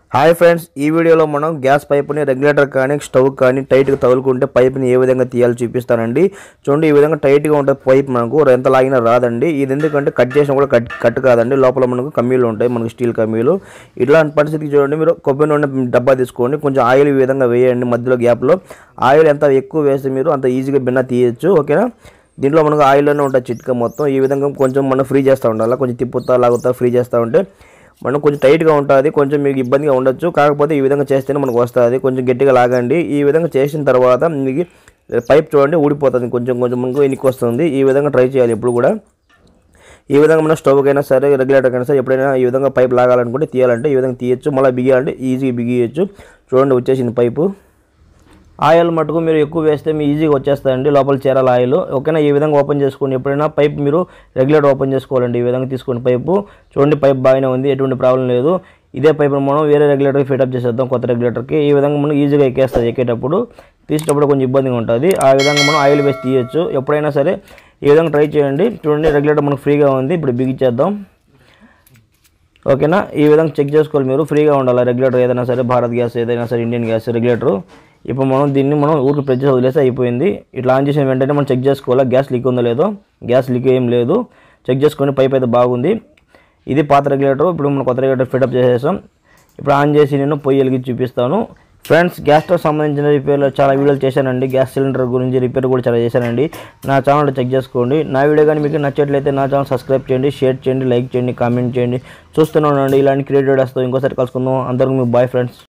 hi friends ఈ వీడియోలో మనం గ్యాస్ పైప్ని రెగ్యులేటర్ కానీ స్టవ్ కానీ టైట్గా తగులుకుంటే పైప్ని ఏ విధంగా తీయాలో చూపిస్తానండి చూడండి ఈ విధంగా టైట్గా ఉంటుంది పైప్ మనకు ఎంత లాగినా రాదండి ఇది ఎందుకంటే కట్ చేసినా కూడా కట్ కట్ కాదండి లోపల మనకు కమ్మీలు ఉంటాయి మనకు స్టీల్ కమ్మీలు ఇట్లాంటి పరిస్థితికి చూడండి మీరు కొబ్బరి నూనె డబ్బా తీసుకోండి కొంచెం ఆయిల్ ఈ విధంగా వేయండి మధ్యలో గ్యాప్లో ఆయిల్ ఎంత ఎక్కువ వేస్తే మీరు అంత ఈజీగా బిన్న తీయచ్చు ఓకేనా దీంట్లో మనకు ఆయిల్లోనే ఉంటుంది చిట్కా మొత్తం ఈ విధంగా కొంచెం మనం ఫ్రీ చేస్తూ ఉండాలి కొంచెం తిప్పుతా లాగుతా ఫ్రీ చేస్తూ ఉంటే మనం కొంచెం టైట్గా ఉంటుంది కొంచెం మీకు ఇబ్బందిగా ఉండొచ్చు కాకపోతే ఈ విధంగా చేస్తేనే మనకు వస్తుంది కొంచెం గట్టిగా లాగండి ఈ విధంగా చేసిన తర్వాత మీకు పైప్ చూడండి ఊడిపోతుంది కొంచెం కొంచెం మనకు ఎనికి వస్తుంది ఈ విధంగా ట్రై చేయాలి ఎప్పుడు కూడా ఈ విధంగా మన స్టవ్కైనా సరే రెగ్యులేటర్కైనా సరే ఎప్పుడైనా ఈ విధంగా పైప్ లాగాలనుకుంటే తీయాలంటే ఈ విధంగా తీయచ్చు మళ్ళీ బిగియాలంటే ఈజీగా బిగియచ్చు చూడండి వచ్చేసింది పైపు ఆయిల్ మటుకు మీరు ఎక్కువ వేస్తే మీ ఈజీగా వచ్చేస్తాయండి లోపల చేరాలి ఆయిల్ ఓకేనా ఈ విధంగా ఓపెన్ చేసుకోండి ఎప్పుడైనా పైప్ మీరు రెగ్యులేటర్ ఓపెన్ చేసుకోవాలండి ఈ విధంగా తీసుకోండి పైపు చూడండి పైప్ బాగానే ఉంది ఎటువంటి ప్రాబ్లం లేదు ఇదే పైప్ మనం వేరే రెగ్యులేటర్కి ఫిటప్ చేసేద్దాం కొత్త రెగ్యులేటర్కి ఈ విధంగా మనం ఈజీగా ఎక్కేస్తుంది ఎక్కేటప్పుడు తీసేటప్పుడు కొంచెం ఇబ్బందిగా ఉంటుంది ఆ విధంగా మనం ఆయిల్ వేసి తీయచ్చు ఎప్పుడైనా సరే ఈ విధంగా ట్రై చేయండి చూడండి రెగ్యులేటర్ మనకు ఫ్రీగా ఉంది ఇప్పుడు బిగించేద్దాం ఓకేనా ఈ విధంగా చెక్ చేసుకోవాలి మీరు ఫ్రీగా ఉండాలి రెగ్యులేటర్ ఏదైనా సరే భారత్ గ్యాస్ ఏదైనా సరే ఇండియన్ గ్యాస్ రెగ్యులేటర్ ఇప్పుడు మనం దీన్ని మనం ఊరికి ప్రెస్ చేసి వదిలేస్తే అయిపోయింది ఇట్లా ఆన్ చేసిన వెంటనే మనం చెక్ చేసుకోవాలి గ్యాస్ లీక్ ఉందో లేదో గ్యాస్ లీక్ ఏం లేదు చెక్ చేసుకొని పైప్ అయితే బాగుంది ఇది పాత రెగ్యులేటర్ ఇప్పుడు మనం కొత్త రెగ్యులేటర్ ఫిటప్ చేసేసాం ఇప్పుడు ఆన్ చేసి నేను పొయ్యి వెలిగి చూపిస్తాను ఫ్రెండ్స్ గ్యాస్తో సంబంధించిన రిపేర్లో చాలా వీడియోలు చేశానండి గ్యాస్ సిలిండర్ గురించి రిపేర్ కూడా చాలా చేశానండి నా ఛానల్ చెక్ చేసుకోండి నా వీడియో కానీ మీకు నచ్చట్లయితే నా ఛానల్ సబ్స్క్రైబ్ చేయండి షేర్ చేయండి లైక్ చేయండి కామెంట్ చేయండి చూస్తూనే ఉండండి ఇలాంటి క్రియేటివ్ వస్తాం ఇంకోసారి కలుసుకుందాం అందరికీ మీకు బాయ్ ఫ్రెండ్స్